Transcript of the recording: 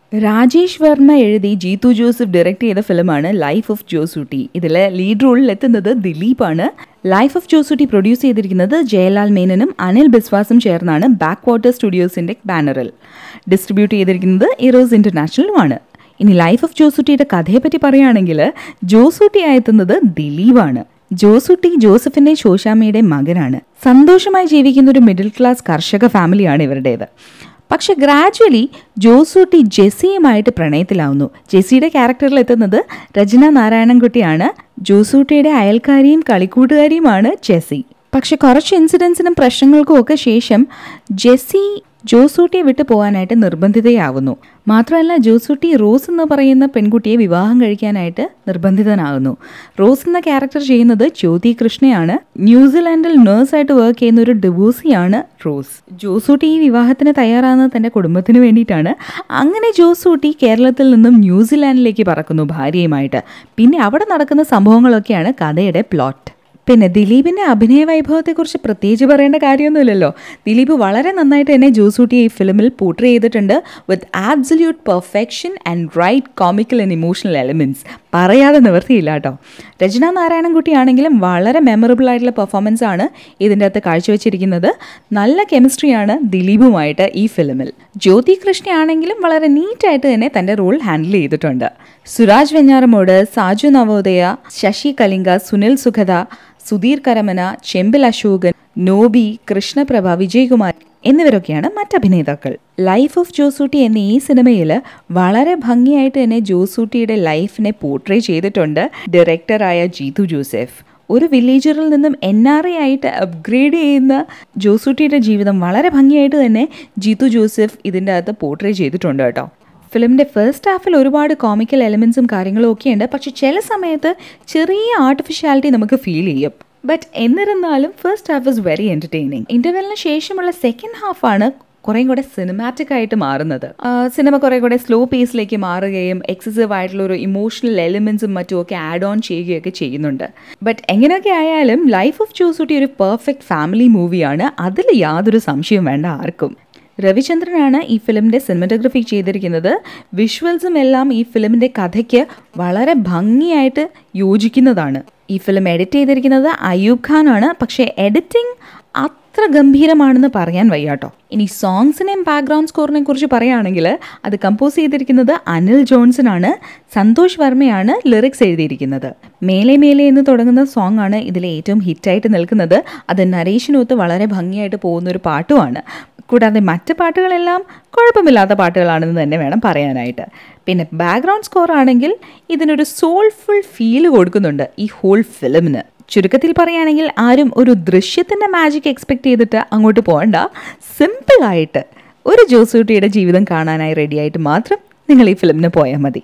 രാജേഷ് വർമ്മ എഴുതി Jeethu Joseph direct ചെയ്ത ഫിലിമാണ് ലൈഫ് ഓഫ് ജോസൂട്ടി ഇതിലെ ലീഡ് റോളിൽ എത്തുന്നത് ദിലീപാണ് ലൈഫ് ഓഫ് ജോസൂട്ടി പ്രൊഡ്യൂസ് ചെയ്തിരിക്കുന്നത് ജയലാൽ മേനനും അനിൽ ബിസ്വാസും ചേർന്നാണ് ബാക്ക് വാട്ടർ സ്റ്റുഡിയോസിന്റെ ബാനറിൽ ഡിസ്ട്രിബ്യൂട്ട് ചെയ്തിരിക്കുന്നത് ഇറോസ് ഇന്റർനാഷണലുമാണ് ഇനി ലൈഫ് ഓഫ് ജോസൂട്ടിയുടെ കഥയെപ്പറ്റി പറയുകയാണെങ്കിൽ ജോസൂട്ടിയായി എത്തുന്നത് ദിലീപാണ് ജോസുട്ടി ജോസഫിന്റെ ശോശാമ്മയുടെ മകനാണ് സന്തോഷമായി ജീവിക്കുന്ന ഒരു മിഡിൽ ക്ലാസ് കർഷക ഫാമിലിയാണ് ഇവരുടേത് പക്ഷെ ഗ്രാജ്വലി ജോസൂട്ടി ജെസ്സിയുമായിട്ട് പ്രണയത്തിലാവുന്നു ജെസ്സിയുടെ ക്യാരക്ടറിൽ എത്തുന്നത് രചന നാരായണൻകുട്ടിയാണ് ജോസൂട്ടിയുടെ അയൽക്കാരിയും കളിക്കൂട്ടുകാരിയുമാണ് ജെസ്സി പക്ഷെ കുറച്ച് ഇൻസിഡൻസിനും പ്രശ്നങ്ങൾക്കും ഒക്കെ ശേഷം ജെസ്സി ജോസൂട്ടിയെ വിട്ടു പോകാനായിട്ട് നിർബന്ധിതയാവുന്നു മാത്രമല്ല ജോസൂട്ടി റോസ് എന്ന് പറയുന്ന പെൺകുട്ടിയെ വിവാഹം കഴിക്കാനായിട്ട് നിർബന്ധിതനാകുന്നു റോസ് എന്ന ക്യാരക്ടർ ചെയ്യുന്നത് ജ്യോതി കൃഷ്ണയാണ് ന്യൂസിലാൻഡിൽ നേഴ്സായിട്ട് വർക്ക് ചെയ്യുന്ന ഒരു ഡിവോഴ്സിയാണ് റോസ് ജോസൂട്ടി ഈ വിവാഹത്തിന് തയ്യാറാകുന്നത് തൻ്റെ കുടുംബത്തിന് വേണ്ടിയിട്ടാണ് അങ്ങനെ ജോസൂട്ടി കേരളത്തിൽ നിന്നും ന്യൂസിലാൻഡിലേക്ക് പറക്കുന്നു ഭാര്യയുമായിട്ട് പിന്നെ അവിടെ നടക്കുന്ന സംഭവങ്ങളൊക്കെയാണ് കഥയുടെ പ്ലോട്ട് പിന്നെ ദിലീപിന്റെ അഭിനയ വൈഭവത്തെക്കുറിച്ച് പ്രത്യേകിച്ച് പറയേണ്ട കാര്യമൊന്നുമില്ലല്ലോ ദിലീപ് വളരെ നന്നായിട്ട് തന്നെ ജോസൂട്ടിയെ ഈ ഫിലിമിൽ പോർട്രേ ചെയ്തിട്ടുണ്ട് with absolute perfection and right comical and emotional elements പറയാതെ നിവർത്തിയില്ല കേട്ടോ രചന നാരായണൻകുട്ടി ആണെങ്കിലും വളരെ മെമ്മറബിൾ ആയിട്ടുള്ള പെർഫോമൻസ് ആണ് ഇതിൻ്റെ അകത്ത് കാഴ്ചവെച്ചിരിക്കുന്നത് നല്ല കെമിസ്ട്രിയാണ് ദിലീപുമായിട്ട് ഈ ഫിലിമിൽ ജ്യോതി കൃഷ്ണ ആണെങ്കിലും വളരെ നീറ്റായിട്ട് തന്നെ തൻ്റെ റോൾ ഹാൻഡിൽ ചെയ്തിട്ടുണ്ട് സുരാജ് വെഞ്ഞാറമോട് സാജു നവോദയ ശശി കലിംഗ സുനിൽ സുഖത സുധീർ കരമന ചെമ്പിൽ അശോകൻ നോബി കൃഷ്ണപ്രഭ വിജയകുമാർ എന്നിവരൊക്കെയാണ് മറ്റഭിനേതാക്കൾ ലൈഫ് ഓഫ് ജോസൂട്ടി എന്ന ഈ സിനിമയിൽ വളരെ ഭംഗിയായിട്ട് തന്നെ ജോസൂട്ടിയുടെ ലൈഫിനെ പോർട്രേ ചെയ്തിട്ടുണ്ട് ഡയറക്ടറായ ജീതു ജോസഫ് ഒരു വില്ലേജറിൽ നിന്നും എൻ ആർ ഐ ആയിട്ട് അപ്ഗ്രേഡ് ചെയ്യുന്ന ജോസൂട്ടിയുടെ ജീവിതം വളരെ ഭംഗിയായിട്ട് തന്നെ ജീതു ജോസഫ് ഇതിൻ്റെ അകത്ത് പോർട്രേ ചെയ്തിട്ടുണ്ട് കേട്ടോ ഫിലിമിൻ്റെ ഫസ്റ്റ് ഹാഫിൽ ഒരുപാട് കോമിക്കൽ എലമെൻസും കാര്യങ്ങളും ഒക്കെ ഉണ്ട് പക്ഷെ ചില സമയത്ത് ചെറിയ ആർട്ടിഫിഷ്യാലിറ്റി നമുക്ക് ഫീൽ ചെയ്യും ബട്ട് എന്നിരുന്നാലും first half is very entertaining ഇൻ്റർവെലിന് ശേഷമുള്ള സെക്കൻഡ് ഹാഫാണ് കുറേ കൂടെ സിനിമാറ്റിക് ആയിട്ട് മാറുന്നത് സിനിമ കുറേ കൂടെ സ്ലോ പേസിലേക്ക് മാറുകയും എക്സസീവ് ആയിട്ടുള്ള ഒരു ഇമോഷണൽ എലിമെൻസും മറ്റും ഒക്കെ ആഡ് ഓൺ ചെയ്യുകയൊക്കെ ചെയ്യുന്നുണ്ട് ബട്ട് എങ്ങനെയൊക്കെ ആയാലും ലൈഫ് ഓഫ് ജോസൂട്ടി ഒരു പെർഫെക്റ്റ് ഫാമിലി മൂവിയാണ് അതിൽ യാതൊരു സംശയവും വേണ്ട ആർക്കും രവിചന്ദ്രനാണ് ഈ ഫിലിമിൻ്റെ സിനിമറ്റോഗ്രഫി ചെയ്തിരിക്കുന്നത് വിഷ്വൽസും എല്ലാം ഈ ഫിലിമിൻ്റെ കഥയ്ക്ക് വളരെ ഭംഗിയായിട്ട് യോജിക്കുന്നതാണ് ഈ ഫിലിം എഡിറ്റ് ചെയ്തിരിക്കുന്നത് അയൂബ് ഖാൻ ആണ് പക്ഷേ എഡിറ്റിംഗ് അത്ര ഗംഭീരമാണെന്ന് പറയാൻ വയ്യാട്ടോ ഇനി സോങ്സിനെയും ബാക്ക്ഗ്രൗണ്ട് സ്കോറിനെ കുറിച്ച് പറയുകയാണെങ്കിൽ അത് കമ്പോസ് ചെയ്തിരിക്കുന്നത് അനിൽ ജോൺസൺ ആണ് സന്തോഷ് വർമ്മയാണ് ലിറിക്സ് എഴുതിയിരിക്കുന്നത് മേലെ മേലെ എന്ന് തുടങ്ങുന്ന സോങ് ആണ് ഇതിലെ ഏറ്റവും ഹിറ്റായിട്ട് നിൽക്കുന്നത് അത് നരേഷനൊത്ത് വളരെ ഭംഗിയായിട്ട് പോകുന്ന ഒരു പാട്ടുമാണ് കൂടാതെ മറ്റ് പാട്ടുകളെല്ലാം കുഴപ്പമില്ലാത്ത പാട്ടുകളാണെന്ന് തന്നെ വേണം പറയാനായിട്ട് പിന്നെ ബാക്ക്ഗ്രൗണ്ട് സ്കോർ ആണെങ്കിൽ ഇതിനൊരു സോൾഫുൾ ഫീല് കൊടുക്കുന്നുണ്ട് ഈ ഹോൾ ഫിലിമിന് ചുരുക്കത്തിൽ പറയുകയാണെങ്കിൽ ആരും ഒരു ദൃശ്യത്തിൻ്റെ മാജിക് എക്സ്പെക്ട് ചെയ്തിട്ട് അങ്ങോട്ട് പോകണ്ട സിമ്പിളായിട്ട് ഒരു ജോസൂട്ടിയുടെ ജീവിതം കാണാനായി റെഡിയായിട്ട് മാത്രം നിങ്ങൾ ഈ ഫിലിമിന് പോയാൽ മതി